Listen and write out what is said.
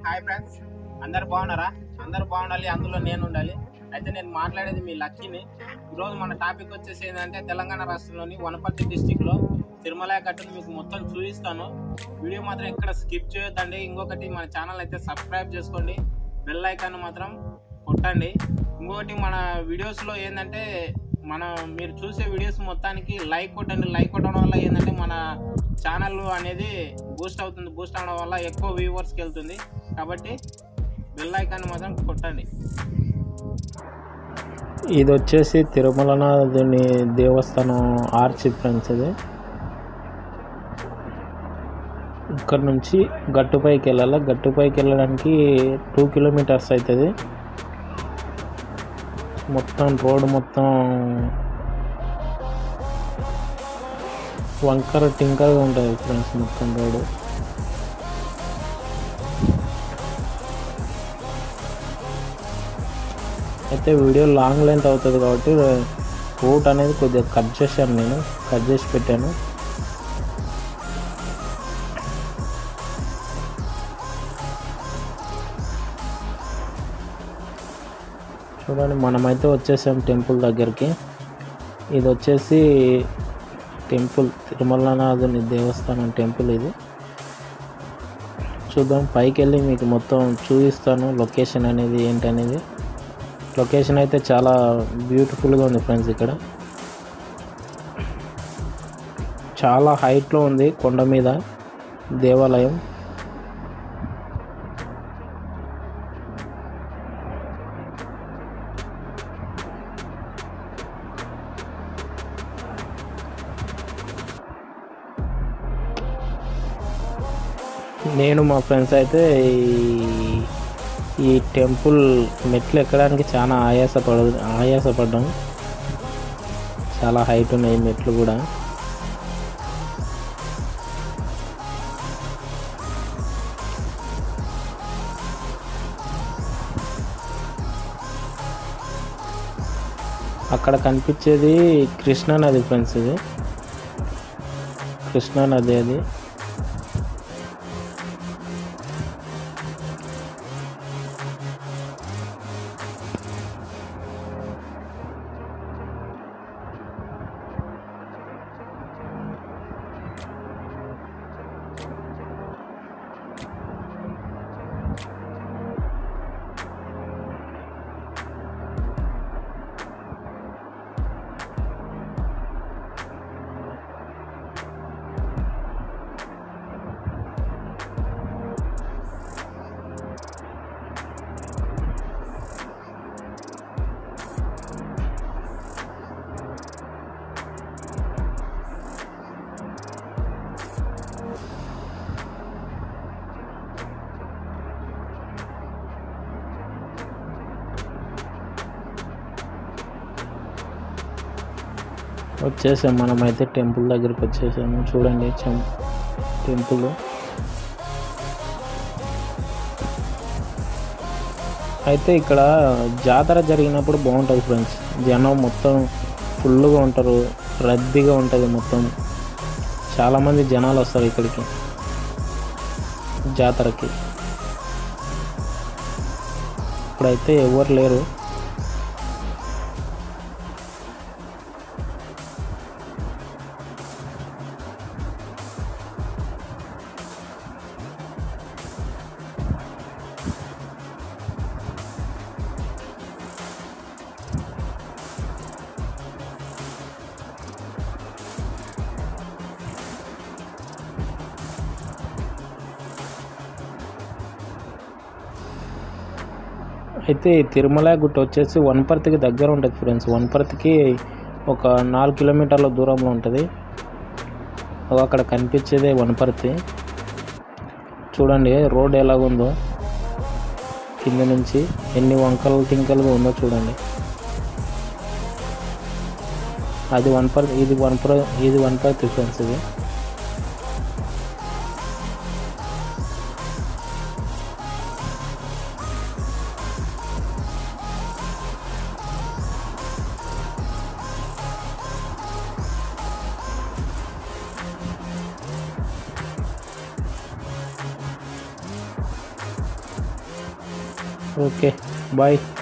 hi friends అందరు బాగున్నారా అందరు బాగుండాలి అందులో నేను ఉండాలి అయితే నేను మాట్లాడేది మీ లక్కీని ఈరోజు మన టాపిక్ వచ్చేసి ఏంటంటే తెలంగాణ రాష్ట్రంలోని వనపర్తి డిస్టిక్ లో తిరుమల గట్టును మీకు మొత్తం చూపిస్తాను వీడియో మాత్రం ఎక్కడ స్కిప్ చేయొద్దండి ఇంకొకటి మన ఛానల్ అయితే సబ్స్క్రైబ్ చేసుకోండి బెల్ ఐకాన్ మాత్రం కొట్టండి ఇంకొకటి మన వీడియోస్ లో ఏంటంటే మనం మీరు చూసే వీడియోస్ మొత్తానికి లైక్ కొట్టండి లైక్ కొట్టడం వల్ల ఏంటంటే మన ఛానల్ అనేది బూస్ట్ అవుతుంది బూస్ట్ అవడం వల్ల ఎక్కువ వ్యూవర్స్కి వెళ్తుంది కాబట్టి బెల్ ఐకాన్ మాత్రం కొట్టండి ఇది వచ్చేసి తిరుమలనాథుని దేవస్థానం ఆర్చి ఫ్రెండ్స్ ఇది ఇక్కడ నుంచి గట్టుపైకి వెళ్ళాలి గట్టుపైకి వెళ్ళడానికి టూ కిలోమీటర్స్ అవుతుంది మొత్తం రోడ్ మొత్తం వంకర టింకరగా ఉంటుంది ఫ్రెండ్స్ మొత్తం రోడ్డు అయితే వీడియో లాంగ్ లెంత్ అవుతుంది కాబట్టి రూట్ అనేది కొద్దిగా కట్ చేశాను నేను కట్ చేసి పెట్టాను చూడండి మనమైతే వచ్చేసాం టెంపుల్ దగ్గరికి ఇది వచ్చేసి టెంపుల్ తిరుమలనాథుని దేవస్థానం టెంపుల్ ఇది చూద్దాం పైకి వెళ్ళి మీకు మొత్తం చూపిస్తాను లొకేషన్ అనేది ఏంటనేది లొకేషన్ అయితే చాలా బ్యూటిఫుల్గా ఉంది ఫ్రెండ్స్ ఇక్కడ చాలా హైట్లో ఉంది కొండ మీద దేవాలయం నేను మా ఫ్రెండ్స్ అయితే ఈ ఈ టెంపుల్ మెట్లు ఎక్కడానికి చాలా ఆయాసపడ ఆయాసపడ్డాం చాలా హైట్ ఉన్నాయి మెట్లు కూడా అక్కడ కనిపించేది కృష్ణా నది ఫ్రెండ్స్ ఇది కృష్ణా నది అది వచ్చేసాం మనమైతే టెంపుల్ దగ్గరికి వచ్చేసాము చూడండి చెం- టెంపుల్ అయితే ఇక్కడ జాతర జరిగినప్పుడు బాగుంటుంది ఫ్రెండ్స్ జనం మొత్తం ఫుల్గా ఉంటారు రద్దీగా ఉంటుంది మొత్తం చాలామంది జనాలు వస్తారు ఇక్కడికి జాతరకి ఇప్పుడైతే ఎవరు లేరు అయితే ఈ తిరుమల గుట్ట వచ్చేసి వనపర్తికి దగ్గర ఉంటుంది ఫ్రెండ్స్ వనపర్తికి ఒక నాలుగు కిలోమీటర్ల దూరంలో ఉంటుంది అగో అక్కడ కనిపించేదే వనపర్తి చూడండి రోడ్ ఎలాగుందో కింద నుంచి ఎన్ని వంకలు టింకలుగా ఉందో చూడండి అది వనపర్తి ఇది వనపర ఇది వనపర్తి ఫ్రెండ్స్ ఇది ఓకే బాయ్